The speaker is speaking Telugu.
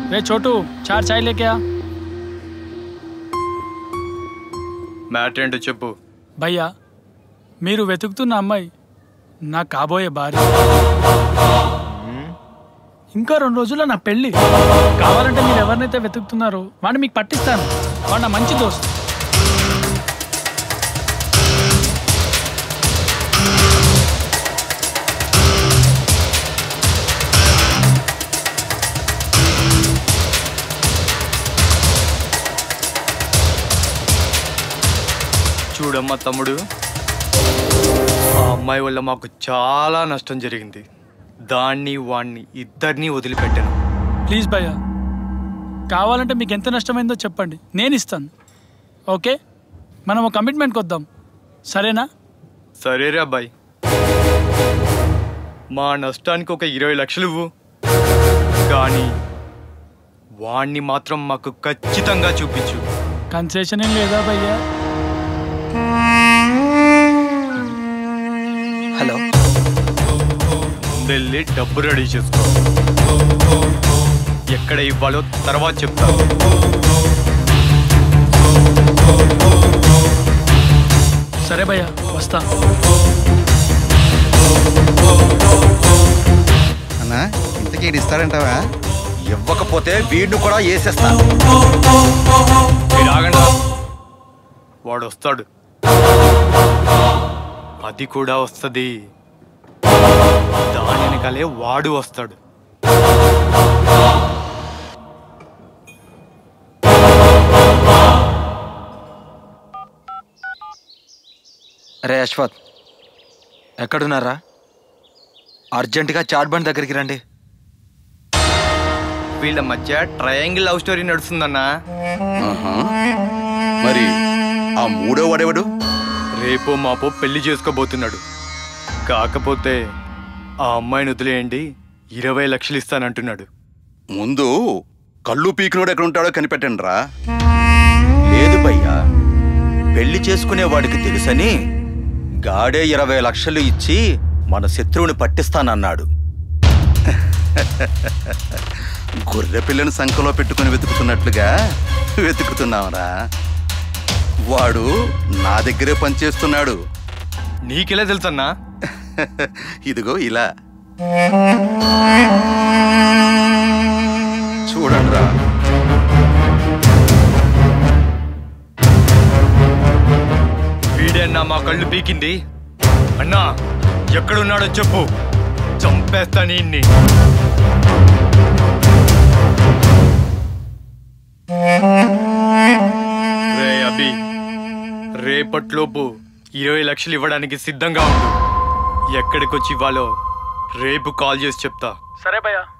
రే చోటు చార్ చాయ్ లేకే ఆ. మ్యాటర్ ఏంటో చెప్పు భయ్యా మీరు వెతుకుతున్న అమ్మాయి నా కాబోయే భార్య ఇంకా రెండు రోజుల్లో నా పెళ్ళి కావాలంటే మీరు ఎవరినైతే వెతుకుతున్నారో వాడిని మీకు పట్టిస్తాను వాడు నా మంచి దోస్తు చూడమ్మా తమ్ముడు ఆ అమ్మాయి వల్ల మాకు చాలా నష్టం జరిగింది దాన్ని వాణ్ణి ఇద్దరినీ వదిలిపెట్టాను ప్లీజ్ భయ్యా కావాలంటే మీకు ఎంత నష్టమైందో చెప్పండి నేను ఇస్తాను ఓకే మనం ఒక కమిట్మెంట్కి వద్దాం సరేనా సరేరే అబ్బాయి మా నష్టానికి ఒక ఇరవై లక్షలు ఇవ్వు కానీ వాణ్ణి మాత్రం మాకు ఖచ్చితంగా చూపించు కన్సెషన్ ఏం లేదా భయ్యా హలో వెళ్ళి డబ్బు రెడీ చేసుకో ఎక్కడ ఇవ్వాలో తర్వాత చెప్తాను సరే భయ్యా వస్తా అన్నా ఇంతకీ ఈడు ఇస్తాడంటావా ఇవ్వకపోతే వీడిని కూడా వేసేస్తా మీరు ఆగండి వాడు వస్తాడు అది కూడా వస్తుంది దాని వెనకాలే వాడు వస్తాడు రే అశ్వత్ ఎక్కడున్నారా అర్జెంటుగా చాట్ బండ్ దగ్గరికి రండి వీళ్ళ మధ్య ట్రయాంగిల్ లవ్ స్టోరీ నడుస్తుందన్నా ఆహా. మరి ఆ మూడో వాడేవాడు రేపో మాపో పెళ్లి చేసుకోబోతున్నాడు కాకపోతే ఆ అమ్మాయిని వదిలేయండి ఇరవై లక్షలు ఇస్తానంటున్నాడు ముందు కళ్ళు పీకినోడు ఎక్కడ ఉంటాడో కనిపెట్టండి రా లేదు భయ్యా పెళ్లి చేసుకునే వాడికి తెలుసని గాడే ఇరవై లక్షలు ఇచ్చి మన శత్రువుని పట్టిస్తానన్నాడు గొర్రె పిల్లని సంఖలో పెట్టుకుని వెతుకుతున్నట్లుగా వెతుకుతున్నావురా వాడు నా దగ్గరే పనిచేస్తున్నాడు నీకెలా తెలుసన్నా ఇదిగో ఇలా చూడండిరా వీడన్నా మా కళ్ళు పీకింది అన్నా ఎక్కడున్నాడో చెప్పు చంపేస్తా నిన్ని రే అభి రేపట్లోపు ఇరవై లక్షలు ఇవ్వడానికి సిద్ధంగా ఉండు ఎక్కడికొచ్చి ఇవ్వాలో రేపు కాల్ చేసి చెప్తా సరే భయ్యా